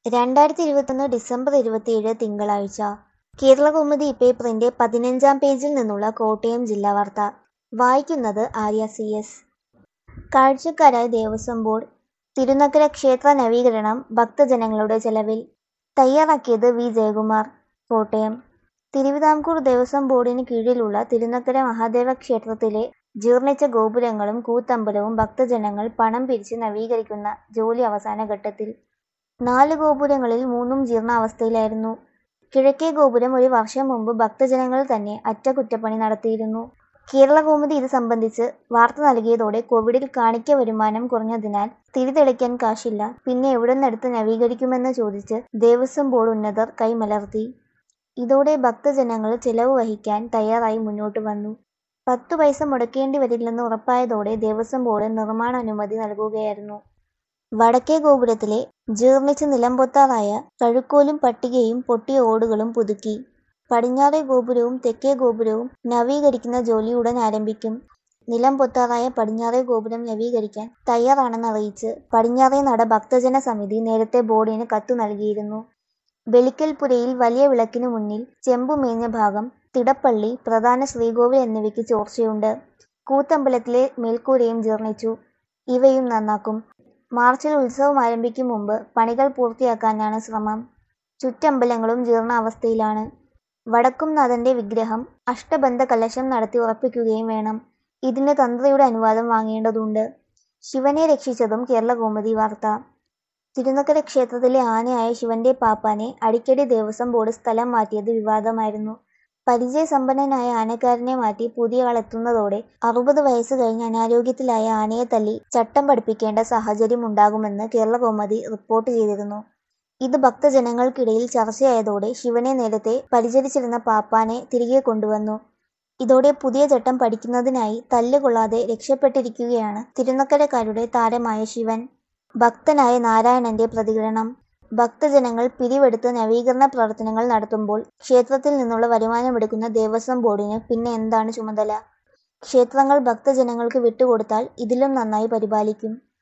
രണ്ടായിരത്തി ഇരുപത്തൊന്ന് ഡിസംബർ ഇരുപത്തിയേഴ് തിങ്കളാഴ്ച കേരളകൗമുദി പേപ്പറിന്റെ പതിനഞ്ചാം പേജിൽ നിന്നുള്ള കോട്ടയം ജില്ലാ വാർത്ത വായിക്കുന്നത് ആര്യ സി എസ് കാഴ്ചക്കാരായ ദേവസ്വം ബോർഡ് തിരുനക്കര ക്ഷേത്ര നവീകരണം ഭക്തജനങ്ങളുടെ ചെലവിൽ തയ്യാറാക്കിയത് വി ജയകുമാർ കോട്ടയം തിരുവിതാംകൂർ ദേവസ്വം ബോർഡിന് കീഴിലുള്ള തിരുനക്കര മഹാദേവ ക്ഷേത്രത്തിലെ ജീർണിച്ച ഗോപുരങ്ങളും കൂത്തമ്പലവും ഭക്തജനങ്ങൾ പണം പിരിച്ച് നവീകരിക്കുന്ന ജോലി അവസാന ഘട്ടത്തിൽ നാല് ഗോപുരങ്ങളിൽ മൂന്നും ജീർണാവസ്ഥയിലായിരുന്നു കിഴക്കേ ഗോപുരം ഒരു വർഷം മുമ്പ് ഭക്തജനങ്ങൾ തന്നെ അറ്റകുറ്റപ്പണി നടത്തിയിരുന്നു കേരളകൗമുദി ഇത് സംബന്ധിച്ച് വാർത്ത നൽകിയതോടെ കോവിഡിൽ കാണിക്ക വരുമാനം കുറഞ്ഞതിനാൽ തിരിതെളിക്കാൻ കാശില്ല പിന്നെ എവിടുന്നെടുത്ത് നവീകരിക്കുമെന്ന് ചോദിച്ച് ദേവസ്വം ബോർഡ് ഉന്നതർ കൈമലർത്തി ഇതോടെ ഭക്തജനങ്ങൾ ചെലവ് വഹിക്കാൻ തയ്യാറായി മുന്നോട്ട് വന്നു പത്തു പൈസ മുടക്കേണ്ടി വരില്ലെന്ന് ഉറപ്പായതോടെ ദേവസ്വം ബോർഡ് നിർമ്മാണ അനുമതി നൽകുകയായിരുന്നു വടക്കേ ഗോപുരത്തിലെ ജീർണിച്ച് നിലംപൊത്താറായ കഴുക്കോലും പട്ടികയും പൊട്ടിയ ഓടുകളും പുതുക്കി പടിഞ്ഞാറേ ഗോപുരവും തെക്കേ ഗോപുരവും നവീകരിക്കുന്ന ജോലി ഉടൻ ആരംഭിക്കും നിലം പൊത്താറായ പടിഞ്ഞാറേ ഗോപുരം നവീകരിക്കാൻ തയ്യാറാണെന്ന് അറിയിച്ച് പടിഞ്ഞാറേ നട ഭക്തജന സമിതി നേരത്തെ ബോർഡിന് കത്തു നൽകിയിരുന്നു ബലിക്കൽപുരയിൽ വലിയ വിളക്കിനു മുന്നിൽ ചെമ്പുമേഞ്ഞ ഭാഗം തിടപ്പള്ളി പ്രധാന ശ്രീകോവിൽ എന്നിവയ്ക്ക് ചോർച്ചയുണ്ട് കൂത്തമ്പലത്തിലെ മേൽക്കൂരയും ജീർണിച്ചു ഇവയും നന്നാക്കും മാർച്ചിൽ ഉത്സവം ആരംഭിക്കും മുമ്പ് പണികൾ പൂർത്തിയാക്കാനാണ് ശ്രമം ചുറ്റമ്പലങ്ങളും ജീർണാവസ്ഥയിലാണ് വടക്കുംനാഥന്റെ വിഗ്രഹം അഷ്ടബന്ധ കലശം നടത്തി ഉറപ്പിക്കുകയും വേണം ഇതിന് തന്ത്രിയുടെ അനുവാദം വാങ്ങേണ്ടതുണ്ട് ശിവനെ രക്ഷിച്ചതും കേരളകൗമുദി വാർത്ത തിരുനക്കര ക്ഷേത്രത്തിലെ ആനയായ ശിവന്റെ പാപ്പാനെ അടിക്കടി ദേവസ്വം ബോർഡ് സ്ഥലം മാറ്റിയത് വിവാദമായിരുന്നു പരിചയസമ്പന്നനായ ആനക്കാരനെ മാറ്റി പുതിയ ആളെത്തുന്നതോടെ അറുപത് വയസ്സ് കഴിഞ്ഞ് അനാരോഗ്യത്തിലായ ആനയെ തല്ലി ചട്ടം പഠിപ്പിക്കേണ്ട സാഹചര്യം ഉണ്ടാകുമെന്ന് കേരളകൗമുദി റിപ്പോർട്ട് ചെയ്തിരുന്നു ഇത് ഭക്തജനങ്ങൾക്കിടയിൽ ചർച്ചയായതോടെ ശിവനെ നേരത്തെ പരിചരിച്ചിരുന്ന പാപ്പാനെ തിരികെ കൊണ്ടുവന്നു ഇതോടെ പുതിയ ചട്ടം പഠിക്കുന്നതിനായി തല്ലുകൊള്ളാതെ രക്ഷപ്പെട്ടിരിക്കുകയാണ് തിരുനക്കരക്കാരുടെ താരമായ ശിവൻ ഭക്തനായ നാരായണന്റെ പ്രതികരണം ഭക്തജനങ്ങൾ പിരിവെടുത്ത് നവീകരണ പ്രവർത്തനങ്ങൾ നടത്തുമ്പോൾ ക്ഷേത്രത്തിൽ നിന്നുള്ള വരുമാനമെടുക്കുന്ന ദേവസ്വം ബോർഡിന് പിന്നെ എന്താണ് ചുമതല ക്ഷേത്രങ്ങൾ ഭക്തജനങ്ങൾക്ക് വിട്ടുകൊടുത്താൽ ഇതിലും നന്നായി പരിപാലിക്കും